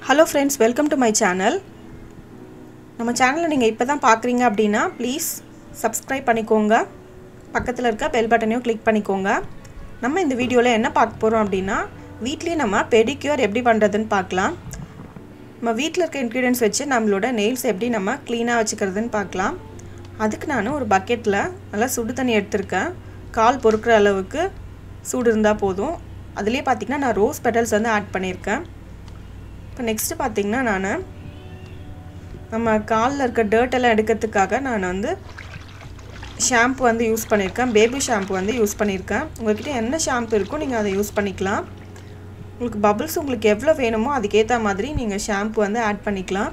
hello friends welcome to my channel நம்ம சேனலை நீங்கள் இப்போ தான் பார்க்குறீங்க அப்படின்னா ப்ளீஸ் சப்ஸ்கிரைப் பண்ணிக்கோங்க பக்கத்தில் இருக்க பெல் பட்டனையும் கிளிக் பண்ணிக்கோங்க நம்ம இந்த வீடியோவில் என்ன பார்க்க போகிறோம் அப்படின்னா வீட்லேயே நம்ம பெடிக்யூர் எப்படி பண்ணுறதுன்னு பார்க்கலாம் நம்ம வீட்டில் இருக்க இன்க்ரீடியன்ஸ் வச்சு நம்மளோட நெயில்ஸ் எப்படி நம்ம க்ளீனாக வச்சுக்கிறதுன்னு பார்க்கலாம் அதுக்கு நான் ஒரு பக்கெட்டில் நல்லா சுடு தண்ணி எடுத்திருக்கேன் கால் பொறுக்கிற அளவுக்கு சூடு இருந்தால் போதும் அதுலேயே பார்த்திங்கன்னா நான் ரோஸ் பெட்டல்ஸ் வந்து ஆட் பண்ணியிருக்கேன் இப்போ நெக்ஸ்ட்டு பார்த்திங்கன்னா நான் நம்ம காலில் இருக்க டர்ட் எல்லாம் எடுக்கிறதுக்காக நான் வந்து ஷாம்பு வந்து யூஸ் பண்ணியிருக்கேன் பேபி ஷாம்பு வந்து யூஸ் பண்ணியிருக்கேன் உங்கள்கிட்ட என்ன ஷாம்பு இருக்கோ நீங்கள் அதை யூஸ் பண்ணிக்கலாம் உங்களுக்கு பபிள்ஸ் உங்களுக்கு எவ்வளோ வேணுமோ அதுக்கேற்ற மாதிரி நீங்கள் ஷாம்பு வந்து ஆட் பண்ணிக்கலாம்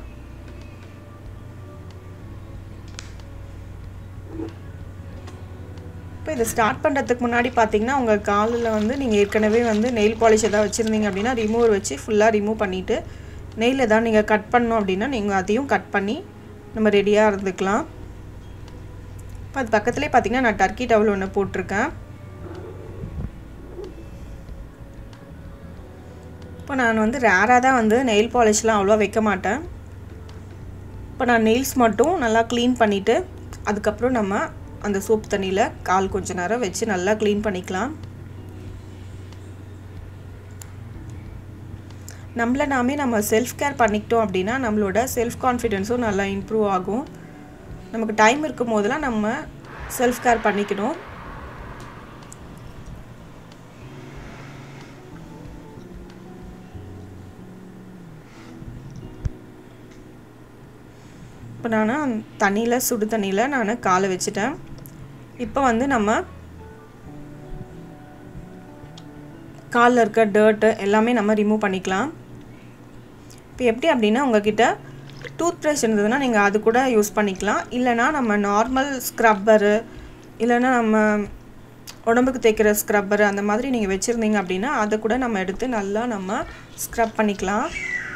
இப்போ இதை ஸ்டார்ட் பண்ணுறதுக்கு முன்னாடி பார்த்தீங்கன்னா உங்கள் காலில் வந்து நீங்கள் ஏற்கனவே வந்து நெயில் பாலிஷ் எதாவது வச்சுருந்தீங்க அப்படின்னா ரிமூவர் வச்சு ஃபுல்லாக ரிமூவ் பண்ணிவிட்டு நெயில் எதாவது நீங்கள் கட் பண்ணோம் அப்படின்னா நீங்கள் அதையும் கட் பண்ணி நம்ம ரெடியாக இருந்துக்கலாம் இப்போ அது பக்கத்துலேயே பார்த்தீங்கன்னா நான் டர்க்கி டவல் ஒன்று போட்டிருக்கேன் இப்போ நான் வந்து ரேராக தான் வந்து நெயில் பாலிஷ்லாம் அவ்வளோவா வைக்க மாட்டேன் இப்போ நான் நெயில்ஸ் மட்டும் நல்லா க்ளீன் பண்ணிவிட்டு அதுக்கப்புறம் நம்ம அந்த சோப் தண்ணியில் கால் கொஞ்ச நேரம் வச்சு நல்லா க்ளீன் பண்ணிக்கலாம் நம்மளை நாமே நம்ம செல்ஃப் கேர் பண்ணிக்கிட்டோம் அப்படின்னா நம்மளோட செல்ஃப் கான்ஃபிடென்ஸும் நல்லா இம்ப்ரூவ் ஆகும் நமக்கு டைம் இருக்கும் போதெல்லாம் நம்ம செல்ஃப் கேர் பண்ணிக்கணும் இப்போ நான் தண்ணியில் சுடு தண்ணியில் நான் காலை வச்சுட்டேன் இப்போ வந்து நம்ம காலில் இருக்க டர்ட்டு எல்லாமே நம்ம ரிமூவ் பண்ணிக்கலாம் இப்போ எப்படி அப்படின்னா உங்ககிட்ட டூத் ப்ரஷ் இருந்ததுன்னா நீங்கள் அது கூட யூஸ் பண்ணிக்கலாம் இல்லைனா நம்ம நார்மல் ஸ்க்ரப்பரு இல்லைனா நம்ம உடம்புக்கு தேய்க்கிற ஸ்க்ரப்பரு அந்த மாதிரி நீங்கள் வச்சுருந்தீங்க அப்படின்னா அதை கூட நம்ம எடுத்து நல்லா நம்ம ஸ்க்ரப் பண்ணிக்கலாம்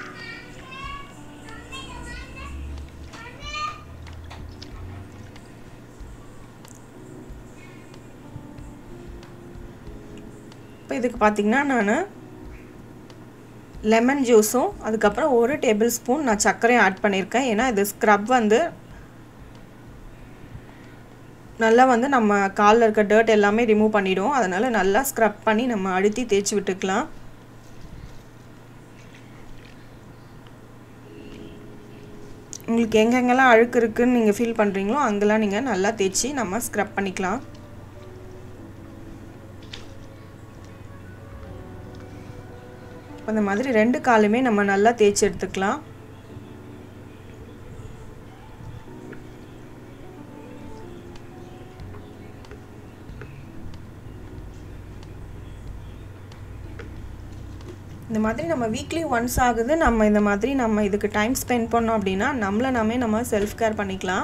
இப்போ இதுக்கு பார்த்திங்கன்னா நான் லெமன் ஜூஸும் அதுக்கப்புறம் ஒரு டேபிள் ஸ்பூன் நான் சர்க்கரையும் ஆட் பண்ணியிருக்கேன் ஏன்னா இது ஸ்க்ரப் வந்து நல்லா வந்து நம்ம காலில் இருக்க டர்ட் எல்லாமே ரிமூவ் பண்ணிவிடும் அதனால் நல்லா ஸ்க்ரப் பண்ணி நம்ம அழுத்தி தேய்ச்சி விட்டுக்கலாம் உங்களுக்கு எங்கெங்கெல்லாம் அழுக்கு இருக்குதுன்னு நீங்கள் ஃபீல் பண்ணுறீங்களோ அங்கெல்லாம் நீங்கள் நல்லா தேய்ச்சி நம்ம ஸ்க்ரப் பண்ணிக்கலாம் அந்த மாதிரி ரெண்டு காலுமே நம்ம நல்லா தேய்ச்சி எடுத்துக்கலாம் இந்த மாதிரி நம்ம வீக்லி ஒன்ஸ் ஆகுது நம்ம இந்த மாதிரி நம்ம இதுக்கு டைம் ஸ்பெண்ட் பண்ணோம் அப்படின்னா நம்மளை நாமே நம்ம செல்ஃப் கேர் பண்ணிக்கலாம்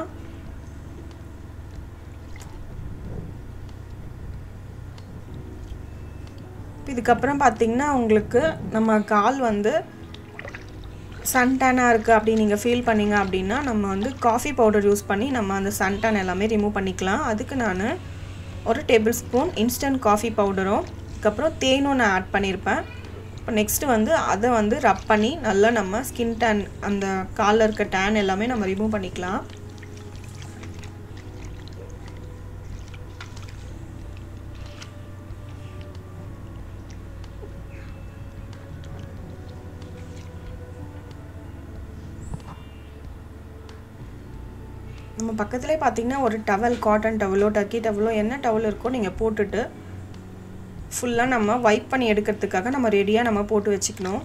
இதுக்கப்புறம் பார்த்திங்கன்னா உங்களுக்கு நம்ம கால் வந்து சன்டேனாக இருக்குது அப்படி நீங்கள் ஃபீல் பண்ணிங்க அப்படின்னா நம்ம வந்து காஃபி பவுடர் யூஸ் பண்ணி நம்ம அந்த சன்டான் எல்லாமே ரிமூவ் பண்ணிக்கலாம் அதுக்கு நான் ஒரு டேபிள் ஸ்பூன் இன்ஸ்டன்ட் காஃபி பவுடரும் அதுக்கப்புறம் தேனும் நான் ஆட் பண்ணியிருப்பேன் இப்போ நெக்ஸ்ட்டு வந்து அதை வந்து ரப் பண்ணி நல்லா நம்ம ஸ்கின் டேன் அந்த காலில் இருக்க டேன் எல்லாமே நம்ம ரிமூவ் பண்ணிக்கலாம் நம்ம பக்கத்துலேயே பார்த்தீங்கன்னா ஒரு டவல் காட்டன் டவலோ டக்கி டவலோ என்ன டவல் இருக்கோ நீங்கள் போட்டுட்டு ஃபுல்லாக நம்ம வைப் பண்ணி எடுக்கிறதுக்காக நம்ம ரெடியாக நம்ம போட்டு வச்சுக்கணும்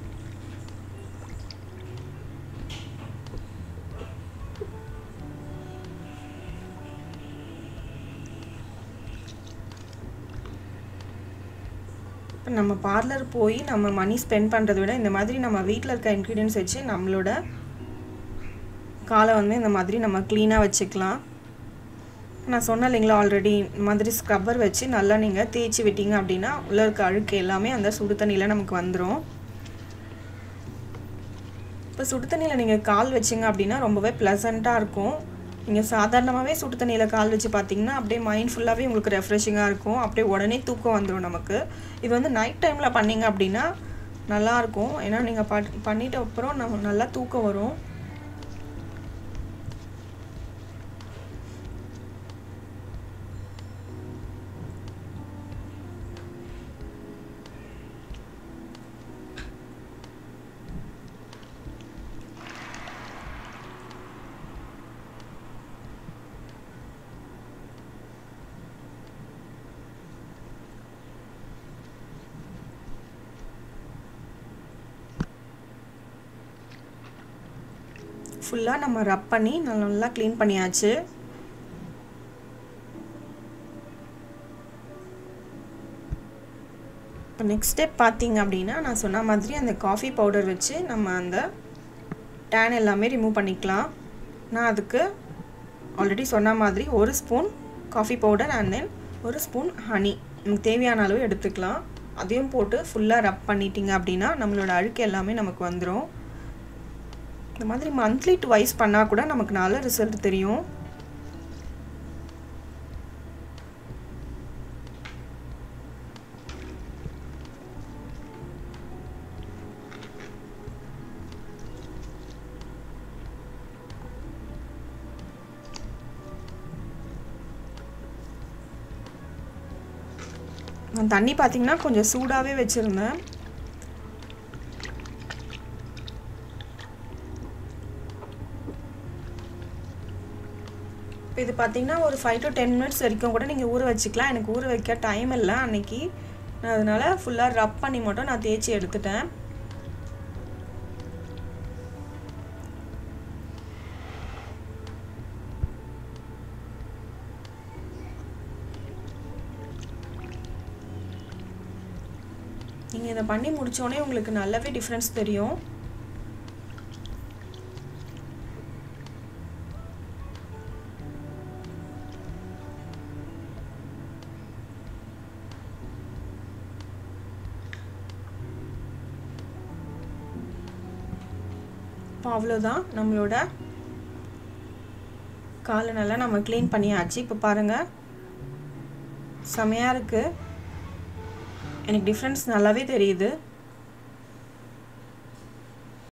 இப்போ நம்ம பார்லர் போய் நம்ம மணி ஸ்பெண்ட் பண்ணுறத விட இந்த மாதிரி நம்ம வீட்டில் இருக்க இன்க்ரீடியன்ஸ் வச்சு நம்மளோட காலை வந்து இந்த மாதிரி நம்ம க்ளீனாக வச்சுக்கலாம் நான் சொன்னேன் இல்லைங்களா ஆல்ரெடி இந்த மாதிரி ஸ்க்ரப்பர் வச்சு நல்லா நீங்கள் தேய்ச்சி விட்டீங்க அப்படின்னா உள்ளே இருக்க அழுக்கு எல்லாமே அந்த சுடு தண்ணியில் நமக்கு வந்துடும் இப்போ சுடு தண்ணியில் நீங்கள் கால் வச்சிங்க அப்படின்னா ரொம்பவே ப்ளசண்ட்டாக இருக்கும் நீங்கள் சாதாரணமாகவே சுடு தண்ணியில் கால் வச்சு பார்த்தீங்கன்னா அப்படியே மைண்ட் ஃபுல்லாகவே உங்களுக்கு ரெஃப்ரெஷிங்காக இருக்கும் அப்படியே உடனே தூக்கம் வந்துடும் நமக்கு இது வந்து நைட் டைமில் பண்ணிங்க அப்படின்னா நல்லாயிருக்கும் ஏன்னா நீங்கள் பட் பண்ணிட்ட அப்புறம் நம்ம நல்லா தூக்கம் வரும் ஃபுல்லாக நம்ம ரப் பண்ணி நல்லா க்ளீன் பண்ணியாச்சு இப்போ நெக்ஸ்ட் ஸ்டெப் பார்த்தீங்க அப்படின்னா நான் சொன்ன மாதிரி அந்த காஃபி பவுடர் வச்சு நம்ம அந்த டேன் எல்லாமே ரிமூவ் பண்ணிக்கலாம் நான் அதுக்கு ஆல்ரெடி சொன்ன மாதிரி ஒரு spoon coffee powder and then ஒரு ஸ்பூன் ஹனி நமக்கு தேவையான அளவு எடுத்துக்கலாம் அதையும் போட்டு ஃபுல்லாக ரப் பண்ணிட்டீங்க அப்படின்னா நம்மளோட அழுக்கு எல்லாமே நமக்கு வந்துடும் இந்த மாதிரி மந்த்லி டுவைஸ் பண்ணால் கூட நமக்கு நல்ல ரிசல்ட் தெரியும் நான் தண்ணி பார்த்தீங்கன்னா கொஞ்சம் சூடாகவே வச்சுருந்தேன் இப்போ இது பார்த்தீங்கன்னா ஒரு ஃபைவ் டு டென் மினிட்ஸ் வரைக்கும் கூட நீங்கள் ஊற வச்சுக்கலாம் எனக்கு ஊற வைக்க டைம் இல்லை அன்னைக்கு நான் அதனால் ஃபுல்லாக ரப் பண்ணி மட்டும் நான் தேய்ச்சி எடுத்துட்டேன் நீங்கள் இதை பண்ணி முடித்தோடனே உங்களுக்கு நல்லாவே டிஃப்ரென்ஸ் தெரியும் இப்போ அவ்வளோதான் நம்மளோட காலை நல்லா நம்ம க்ளீன் பண்ணியாச்சு இப்போ பாருங்கள் செமையாக இருக்குது எனக்கு டிஃப்ரென்ஸ் நல்லாவே தெரியுது